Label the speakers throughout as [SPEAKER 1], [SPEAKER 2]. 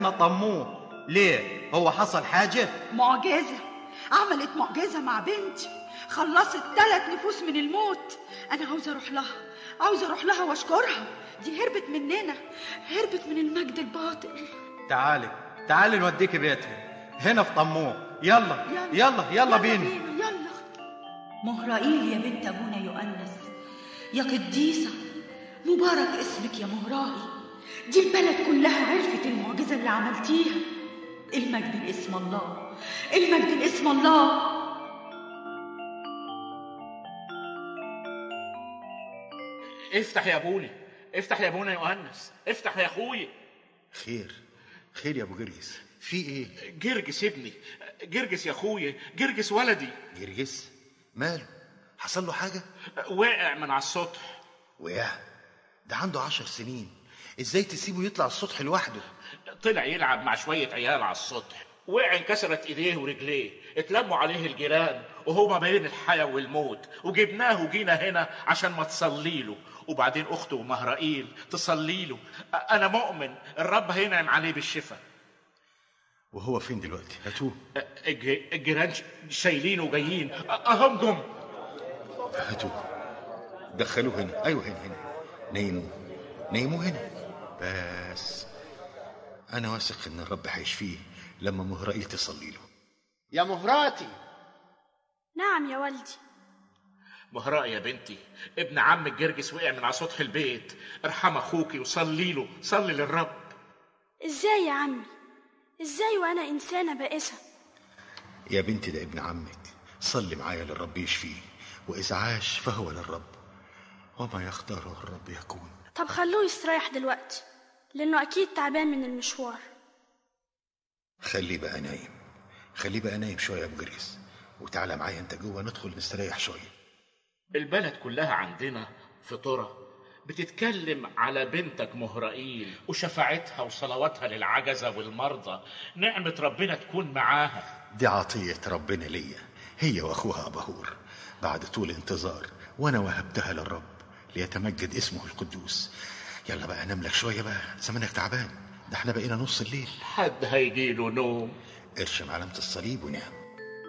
[SPEAKER 1] طموه ليه هو حصل حاجة
[SPEAKER 2] معجزة عملت معجزة مع بنتي خلصت ثلاث نفوس من الموت أنا عاوزة أروح لها عاوزة أروح لها وأشكرها دي هربت مننا هربت من المجد الباطل
[SPEAKER 1] تعالي تعالي نوديك بيتها هنا في طموه يلا يلا يلا بينا
[SPEAKER 2] يلا
[SPEAKER 3] مهرائيل يا بنت أبونا يؤنس يا قديسة مبارك اسمك يا مهرائي دي البلد كلها عرفت المعجزة اللي عملتيها المجد لاسم الله المجد لاسم الله
[SPEAKER 4] افتح يا ابونا افتح يا ابونا يؤنس افتح يا اخويا
[SPEAKER 5] خير خير يا ابو جرجس في ايه
[SPEAKER 4] جرجس ابني جرجس يا اخويا جرجس ولدي
[SPEAKER 5] جرجس ماله حصل له حاجه
[SPEAKER 4] وقع من على السطح
[SPEAKER 5] وقع ده عنده عشر سنين ازاي تسيبه يطلع السطح لوحده
[SPEAKER 4] طلع يلعب مع شويه عيال على السطح وقع انكسرت ايديه ورجليه اتلموا عليه الجيران وهو ما بين الحياة والموت وجبناه وجينا هنا عشان ما تصلي له وبعدين اخته مهرائيل تصلي له انا مؤمن الرب هينعم عليه بالشفاء
[SPEAKER 5] وهو فين دلوقتي هاتوه
[SPEAKER 4] الج- الجيران ش- شايلينه وجايين اهم جم
[SPEAKER 5] هاتوه دخلوه هنا ايوه هنا هنا نيموه نيموه هنا بس انا واثق ان الرب هيشفيه لما مهرائيل تصلي له
[SPEAKER 6] يا مهراتي
[SPEAKER 7] نعم يا والدي
[SPEAKER 4] مهراء يا بنتي ابن عم الجرجس وقع من على سطح البيت ارحم اخوكي وصلي له صلي للرب
[SPEAKER 7] ازاي يا عمي ازاي وانا انسانه بائسه
[SPEAKER 5] يا بنتي ده ابن عمك صلي معايا للرب يشفيه واذا عاش فهو للرب وما يختاره الرب يكون
[SPEAKER 7] طب خلوه يستريح دلوقتي لانه اكيد تعبان من المشوار
[SPEAKER 5] خليه بقى نايم خليه بقى نايم شويه يا ابو جريس وتعالى معايا انت جوه ندخل نستريح شويه
[SPEAKER 4] البلد كلها عندنا فطرة بتتكلم على بنتك مهرائيل وشفاعتها وصلواتها للعجزة والمرضى نعمة ربنا تكون معاها
[SPEAKER 5] دي عطيه ربنا ليا هي واخوها ابهور بعد طول انتظار وانا وهبتها للرب ليتمجد اسمه القدوس يلا بقى نام لك شويه بقى زمانك تعبان ده احنا بقينا نص الليل
[SPEAKER 4] حد هيجيله نوم
[SPEAKER 5] ارشم علامه الصليب ونام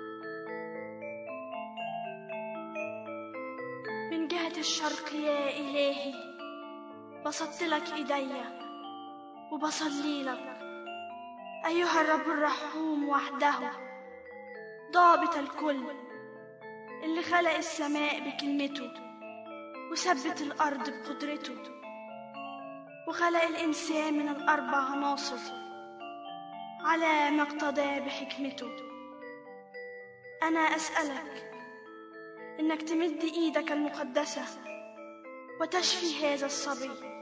[SPEAKER 7] من جهة الشرق يا إلهي بسطت لك إيديا وبصلي لك أيها الرب الرحوم وحده ضابط الكل اللي خلق السماء بكلمته وثبت الأرض بقدرته وخلق الإنسان من الأربع عناصر على ما اقتضى بحكمته أنا أسألك إنك تمد إيدك المقدسة وتشفي هذا الصبي